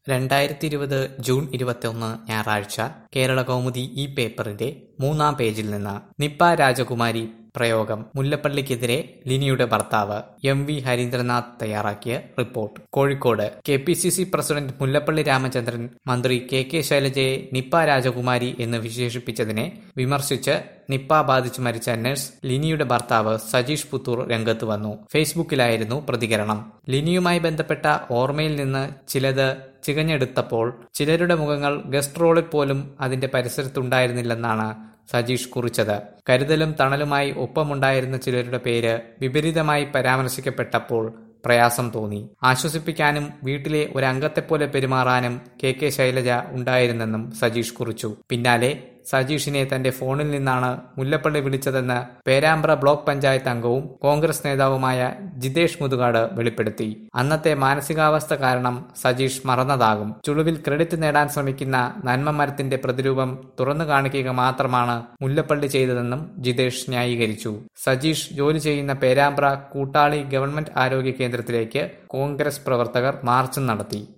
രണ്ടായിരത്തി ഇരുപത് ജൂൺ ഇരുപത്തിയൊന്ന് ഞായറാഴ്ച കേരള കൗമുദി ഈ പേപ്പറിന്റെ മൂന്നാം പേജിൽ നിന്ന് നിപ്പ രാജകുമാരി പ്രയോഗം മുല്ലപ്പള്ളിക്കെതിരെ ലിനിയുടെ ഭർത്താവ് എം വി ഹരീന്ദ്രനാഥ് തയ്യാറാക്കിയ report Kozhikode K P C C president Mullappally Ramachandran മന്ത്രി കെ കെ ശൈലജയെ നിപ്പ രാജകുമാരി എന്ന് വിശേഷിപ്പിച്ചതിനെ വിമർശിച്ച് നിപ്പ ബാധിച്ചു മരിച്ച നഴ്സ് ലിനിയുടെ ഭർത്താവ് സജീഷ് പുത്തൂർ രംഗത്ത് വന്നു ഫേസ്ബുക്കിലായിരുന്നു പ്രതികരണം ലിനിയുമായി ബന്ധപ്പെട്ട ഓർമ്മയിൽ നിന്ന് ചിലത് ചികഞ്ഞെടുത്തപ്പോൾ ചിലരുടെ മുഖങ്ങൾ ഗസ്റ്റ് റോളിൽ പോലും അതിന്റെ പരിസരത്തുണ്ടായിരുന്നില്ലെന്നാണ് സജീഷ് കുറിച്ചത് കരുതലും തണലുമായി ഒപ്പമുണ്ടായിരുന്ന ചിലരുടെ പേര് വിപരീതമായി പരാമർശിക്കപ്പെട്ടപ്പോൾ പ്രയാസം തോന്നി ആശ്വസിപ്പിക്കാനും വീട്ടിലെ ഒരംഗത്തെപ്പോലെ പെരുമാറാനും കെ കെ ശൈലജ ഉണ്ടായിരുന്നെന്നും സജീഷ് കുറിച്ചു പിന്നാലെ സജീഷിനെ തന്റെ ഫോണിൽ നിന്നാണ് മുല്ലപ്പള്ളി വിളിച്ചതെന്ന് പേരാമ്പ്ര ബ്ലോക്ക് പഞ്ചായത്ത് അംഗവും കോൺഗ്രസ് നേതാവുമായ ജിതേഷ് മുതുകാട് വെളിപ്പെടുത്തി അന്നത്തെ മാനസികാവസ്ഥ കാരണം സജീഷ് മറന്നതാകും ചുളിവിൽ ക്രെഡിറ്റ് നേടാൻ ശ്രമിക്കുന്ന നന്മ മരത്തിന്റെ പ്രതിരൂപം തുറന്നു കാണിക്കുക മാത്രമാണ് മുല്ലപ്പള്ളി ചെയ്തതെന്നും ജിതേഷ് ന്യായീകരിച്ചു സജീഷ് ജോലി ചെയ്യുന്ന പേരാമ്പ്ര കൂട്ടാളി ഗവൺമെന്റ് ആരോഗ്യ കേന്ദ്രത്തിലേക്ക് കോൺഗ്രസ് പ്രവർത്തകർ മാർച്ചും നടത്തി